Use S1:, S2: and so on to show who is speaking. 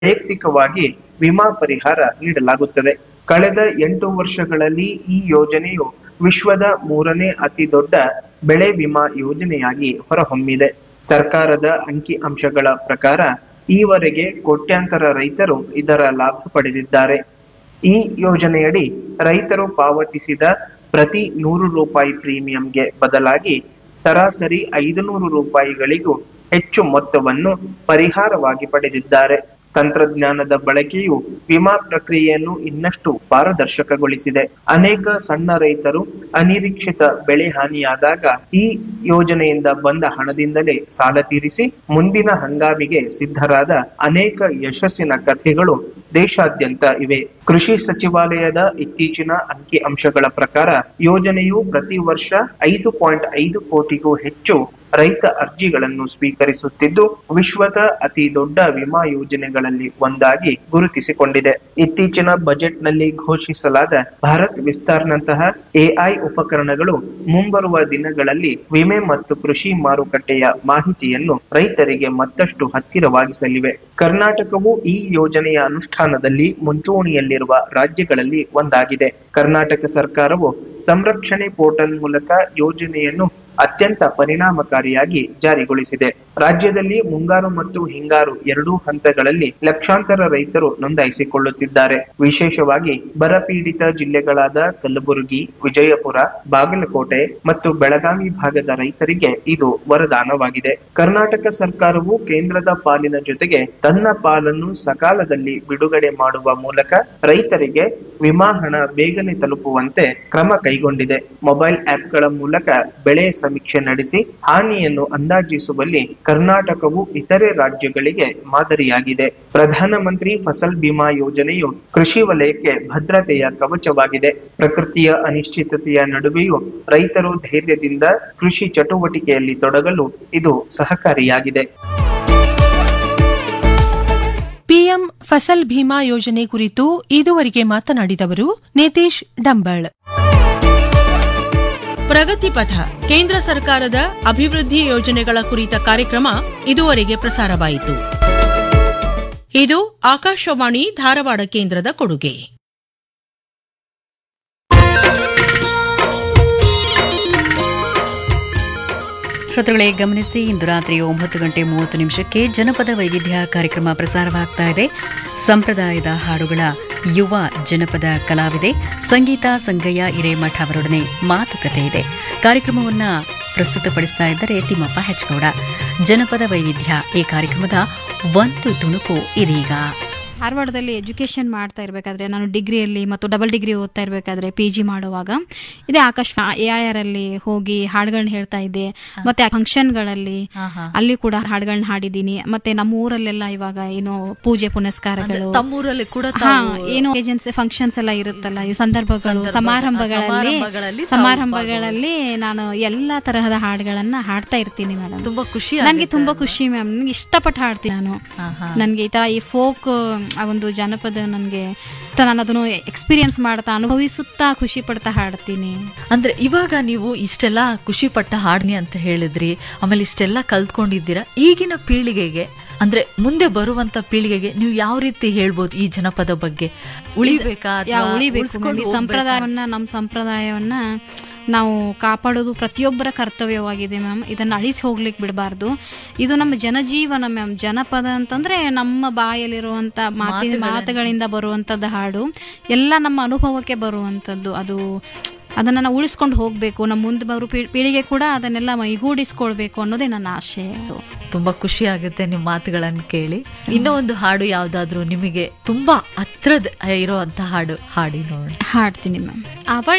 S1: ವೈಯಕ್ತಿಕವಾಗಿ ವಿಮಾ ಪರಿಹಾರ ನೀಡಲಾಗುತ್ತದೆ ಕಳೆದ ಎಂಟು ವರ್ಷಗಳಲ್ಲಿ ಈ ಯೋಜನೆಯು ವಿಶ್ವದ ಮೂರನೇ ಅತಿ ದೊಡ್ಡ ಬೆಳೆ ವಿಮಾ ಯೋಜನೆಯಾಗಿ ಹೊರಹೊಮ್ಮಿದೆ ಸರ್ಕಾರದ ಅಂಕಿ ಅಂಶಗಳ ಪ್ರಕಾರ ಈವರೆಗೆ ಕೋಟ್ಯಾಂತರ ರೈತರು ಇದರ ಲಾಭ ಪಡೆದಿದ್ದಾರೆ ಈ ಯೋಜನೆಯಡಿ ರೈತರು ಪಾವತಿಸಿದ ಪ್ರತಿ ನೂರು ರೂಪಾಯಿ ಪ್ರೀಮಿಯಂಗೆ ಬದಲಾಗಿ ಸರಾಸರಿ ಐದುನೂರು ರೂಪಾಯಿಗಳಿಗೂ ಹೆಚ್ಚು ಮೊತ್ತವನ್ನು ಪರಿಹಾರವಾಗಿ ಪಡೆದಿದ್ದಾರೆ ತಂತ್ರಜ್ಞಾನದ ಬಳಕೆಯು ವಿಮಾ ಪ್ರಕ್ರಿಯೆಯನ್ನು ಇನ್ನಷ್ಟು ಪಾರದರ್ಶಕಗೊಳಿಸಿದೆ ಅನೇಕ ಸಣ್ಣ ರೈತರು ಅನಿರೀಕ್ಷಿತ ಬೆಳೆ ಹಾನಿಯಾದಾಗ ಈ ಯೋಜನೆಯಿಂದ ಬಂದ ಹಣದಿಂದಲೇ ಸಾಲ ತೀರಿಸಿ ಮುಂದಿನ ಹಂಗಾಮಿಗೆ ಸಿದ್ಧರಾದ ಅನೇಕ ಯಶಸ್ಸಿನ ಕಥೆಗಳು ದೇಶಾದ್ಯಂತ ಇವೆ ಕೃಷಿ ಸಚಿವಾಲಯದ ಇತ್ತೀಚಿನ ಅಂಕಿ ಅಂಶಗಳ ಪ್ರಕಾರ ಯೋಜನೆಯು ಪ್ರತಿ ವರ್ಷ ಐದು ಪಾಯಿಂಟ್ ಐದು ಕೋಟಿಗೂ ಹೆಚ್ಚು ರೈತ ಅರ್ಜಿಗಳನ್ನು ಸ್ವೀಕರಿಸುತ್ತಿದ್ದು ವಿಶ್ವದ ಅತಿ ದೊಡ್ಡ ವಿಮಾ ಯೋಜನೆಗಳಲ್ಲಿ ಒಂದಾಗಿ ಗುರುತಿಸಿಕೊಂಡಿದೆ ಇತ್ತೀಚಿನ ಬಜೆಟ್ನಲ್ಲಿ ಘೋಷಿಸಲಾದ ಭಾರತ್ ವಿಸ್ತಾರ್ನಂತಹ ಎಐ ಉಪಕರಣಗಳು ಮುಂಬರುವ ದಿನಗಳಲ್ಲಿ ವಿಮೆ ಮತ್ತು ಕೃಷಿ ಮಾರುಕಟ್ಟೆಯ ಮಾಹಿತಿಯನ್ನು ರೈತರಿಗೆ ಮತ್ತಷ್ಟು ಹತ್ತಿರವಾಗಿಸಲಿವೆ ಕರ್ನಾಟಕವು ಈ ಯೋಜನೆಯ ಅನುಷ್ಠಾನದಲ್ಲಿ ಮುಂಚೂಣಿಯಲ್ಲಿರುವ ರಾಜ್ಯಗಳಲ್ಲಿ ಒಂದಾಗಿದೆ ಕರ್ನಾಟಕ ಸರ್ಕಾರವು ಸಂರಕ್ಷಣೆ ಪೋರ್ಟಲ್ ಮೂಲಕ ಯೋಜನೆಯನ್ನು ಅತ್ಯಂತ ಪರಿಣಾಮಕಾರಿಯಾಗಿ ಜಾರಿಗೊಳಿಸಿದೆ ರಾಜ್ಯದಲ್ಲಿ ಮುಂಗಾರು ಮತ್ತು ಹಿಂಗಾರು ಎರಡೂ ಹಂತಗಳಲ್ಲಿ ಲಕ್ಷಾಂತರ ರೈತರು ನೋಂದಾಯಿಸಿಕೊಳ್ಳುತ್ತಿದ್ದಾರೆ ವಿಶೇಷವಾಗಿ ಬರಪೀಡಿತ ಜಿಲ್ಲೆಗಳಾದ ಕಲಬುರಗಿ ವಿಜಯಪುರ ಬಾಗಲಕೋಟೆ ಮತ್ತು ಬೆಳಗಾವಿ ಭಾಗದ ರೈತರಿಗೆ ಇದು ವರದಾನವಾಗಿದೆ ಕರ್ನಾಟಕ ಸರ್ಕಾರವು ಕೇಂದ್ರದ ಪಾಲಿನ ಜೊತೆಗೆ ತನ್ನ ಪಾಲನ್ನು ಸಕಾಲದಲ್ಲಿ ಬಿಡುಗಡೆ ಮಾಡುವ ಮೂಲಕ ರೈತರಿಗೆ ವಿಮಾ ಹಣ ಬೇಗನೆ ತಲುಪುವಂತೆ ಕ್ರಮ ಕೈಗೊಂಡಿದೆ ಮೊಬೈಲ್ ಆಪ್ಗಳ ಮೂಲಕ ಬೆಳೆ ಸಮೀಕ್ಷೆ ನಡೆಸಿ ಹಾನಿಯನ್ನು ಅಂದಾಜಿಸುವಲ್ಲಿ ಕರ್ನಾಟಕವು ಇತರೆ ರಾಜ್ಯಗಳಿಗೆ ಮಾದರಿಯಾಗಿದೆ ಪ್ರಧಾನಮಂತ್ರಿ ಫಸಲ್ ಬಿಮಾ ಯೋಜನೆಯು ಕೃಷಿ ವಲಯಕ್ಕೆ ಭದ್ರತೆಯ ಕವಚವಾಗಿದೆ ಪ್ರಕೃತಿಯ ಅನಿಶ್ಚಿತತೆಯ ನಡುವೆಯೂ ರೈತರು ಧೈರ್ಯದಿಂದ ಕೃಷಿ ಚಟುವಟಿಕೆಯಲ್ಲಿ ತೊಡಗಲು ಇದು ಸಹಕಾರಿಯಾಗಿದೆ
S2: ಪಿಎಂ ಫಸಲ್ ಭೀಮಾ ಯೋಜನೆ ಕುರಿತು ಇದುವರೆಗೆ ಮಾತನಾಡಿದವರು ನಿತೀಶ್ ಡಂಬಳ್
S3: ಪ್ರಗತಿ ಪಥ ಕೇಂದ್ರ ಸರ್ಕಾರದ ಅಭಿವೃದ್ಧಿ ಯೋಜನೆಗಳ ಕುರಿತ ಕಾರ್ಯಕ್ರಮ ಇದುವರೆಗೆ ಪ್ರಸಾರವಾಯಿತು ಇದು ಆಕಾಶವಾಣಿ ಧಾರವಾಡ ಕೇಂದ್ರದ ಕೊಡುಗೆ
S4: ಶ್ರೋತೃಗಳೇ ಗಮನಿಸಿ ಇಂದು ರಾತ್ರಿ ಒಂಬತ್ತು ಗಂಟೆ ಮೂವತ್ತು ನಿಮಿಷಕ್ಕೆ ಜನಪದ ವೈವಿಧ್ಯ ಕಾರ್ಯಕ್ರಮ ಪ್ರಸಾರವಾಗ್ತಾ ಇದೆ ಸಂಪ್ರದಾಯದ ಹಾಡುಗಳ ಯುವ ಜನಪದ ಕಲಾವಿದೆ ಸಂಗೀತ ಸಂಗಯ್ಯ ಹಿರೇಮಠ ಅವರೊಡನೆ ಮಾತುಕತೆ ಇದೆ ಕಾರ್ಯಕ್ರಮವನ್ನ ಪ್ರಸ್ತುತಪಡಿಸ್ತಾ ಇದ್ದಾರೆ ತಿಮ್ಮಪ್ಪ ಹೆಚ್ಗೌಡ ಜನಪದ ವೈವಿಧ್ಯ ಈ ಕಾರ್ಯಕ್ರಮದ ಒಂದು ತುಣುಕು ಇದೀಗ
S5: ಧಾರವಾಡದಲ್ಲಿ ಎಜುಕೇಷನ್ ಮಾಡ್ತಾ ಇರಬೇಕಾದ್ರೆ ನಾನು ಡಿಗ್ರಿಯಲ್ಲಿ ಮತ್ತು ಡಬಲ್ ಡಿಗ್ರಿ ಓದ್ತಾ ಇರಬೇಕಾದ್ರೆ ಪಿ ಜಿ ಮಾಡುವಾಗ ಇದೇ ಆಕಾಶ್ ಎ ಐ ಆರ್ ಅಲ್ಲಿ ಹೋಗಿ ಹಾಡುಗಳನ್ನ ಹೇಳ್ತಾ ಇದ್ದೆ ಮತ್ತೆ ಫಂಕ್ಷನ್ಗಳಲ್ಲಿ ಅಲ್ಲಿ ಕೂಡ ಹಾಡುಗಳನ್ನ ಹಾಡಿದ್ದೀನಿ ಮತ್ತೆ ನಮ್ಮ ಊರಲ್ಲೆಲ್ಲ ಇವಾಗ ಏನು ಪೂಜೆ ಪುನಸ್ಕಾರಗಳು
S6: ತಮ್ಮೂರಲ್ಲಿ ಕೂಡ
S5: ಹಾ ಏನು ಏಜೆನ್ಸಿ ಫಂಕ್ಷನ್ಸ್ ಎಲ್ಲ ಇರುತ್ತಲ್ಲ ಈ ಸಂದರ್ಭಗಳು ಸಮಾರಂಭಗಳಲ್ಲಿ
S6: ಸಮಾರಂಭಗಳಲ್ಲಿ ತಾವು
S5: ಸಮಾರಂಭಗಳಲ್ಲಿ ನಾನು ಎಲ್ಲಾ ತರಹದ ಹಾಡುಗಳನ್ನ ಹಾಡ್ತಾ ಇರ್ತೀನಿ ಮೇಡಮ್
S6: ತುಂಬಾ ಖುಷಿ
S5: ನನಗೆ ತುಂಬಾ ಖುಷಿ ಮ್ಯಾಮ್ ನನಗೆ ಇಷ್ಟಪಟ್ಟು ಹಾಡ್ತೀನಿ ನಾನು ನನಗೆ ಈ ತರ ಈ ಫೋಕ್ ಆ ಒಂದು ಜನಪದ ನನಗೆ ನಾನು ಅದನ್ನು ಎಕ್ಸ್ಪೀರಿಯನ್ಸ್ ಮಾಡ್ತಾ ಅನುಭವಿಸುತ್ತಾ ಖುಷಿ ಪಡ್ತಾ ಹಾಡ್ತೀನಿ
S6: ಅಂದ್ರೆ ಇವಾಗ ನೀವು ಇಷ್ಟೆಲ್ಲ ಖುಷಿ ಪಟ್ಟ ಹಾಡ್ನಿ ಅಂತ ಹೇಳಿದ್ರಿ ಆಮೇಲೆ ಇಷ್ಟೆಲ್ಲ ಕಲ್ತ್ಕೊಂಡಿದ್ದೀರಾ ಈಗಿನ ಪೀಳಿಗೆಗೆ ಅಂದ್ರೆ ಮುಂದೆ ಬರುವಂತ ಪೀಳಿಗೆಗೆ ನೀವು ಯಾವ ರೀತಿ ಹೇಳ್ಬೋದು ಈ ಜನಪದ ಬಗ್ಗೆ ಉಳಿಬೇಕಾ
S5: ಯಾ
S6: ಅಥವಾ
S5: ಉಳಿಬೇಕು
S6: ಉಳ್ಸ್ಕೊಂಡು
S5: ಮ್ಯಾಮ್. ಈ
S6: ಹೋಗ್ಬೇಕಾ?
S5: ಸಂಪ್ರದಾಯವನ್ನ ನಮ್ಮ ಸಂಪ್ರದಾಯವನ್ನ ನಾವು ಕಾಪಾಡೋದು ಪ್ರತಿಯೊಬ್ಬರ ಕರ್ತವ್ಯವಾಗಿದೆ ಮ್ಯಾಮ್ ಇದನ್ನ ಅಳಿಸಿ ಹೋಗ್ಲಿಕ್ಕೆ ಬಿಡಬಾರ್ದು ಇದು ನಮ್ಮ ಜನಜೀವನ ಮ್ಯಾಮ್ ಜನಪದ ಅಂತಂದ್ರೆ ನಮ್ಮ ಬಾಯಲ್ಲಿರುವಂತ ಮಾತಿನ ಮಾತುಗಳಿಂದ ಬರುವಂತದ್ದು ಹಾಡು ಎಲ್ಲ ನಮ್ಮ ಅನುಭವಕ್ಕೆ ಬರುವಂತದ್ದು ಅದು ಅದನ್ನ ನಾವು ಉಳಿಸ್ಕೊಂಡು ಹೋಗ್ಬೇಕು ನಮ್ಮ ಮುಂದೆ ಬರೋ ಪೀ- ಪೀಳಿಗೆ ಕೂಡ ಅದನ್ನೆಲ್ಲ ಮೈಗೂಡಿಸ್ಕೊಳ್ಬೇಕು ಅನ್ನೋದೇ ನನ್ನ ಆಶೆ ಅದು
S6: ತುಂಬಾ ಖುಷಿ ಆಗುತ್ತೆ ನಿಮ್ಮ ಮಾತುಗಳನ್ನು ಕೇಳಿ ಇನ್ನೂ ಒಂದು ಹಾಡು ಯಾವ್ದಾದ್ರು ನಿಮಗೆ ತುಂಬಾ ಹತ್ರದ ಇರುವಂತ ಹಾಡು ಹಾಡಿ ನೋಡೋಣ
S5: ಹಾಡ್ತೀನಿ ಮ್ಯಾಮ್ ಅವಳ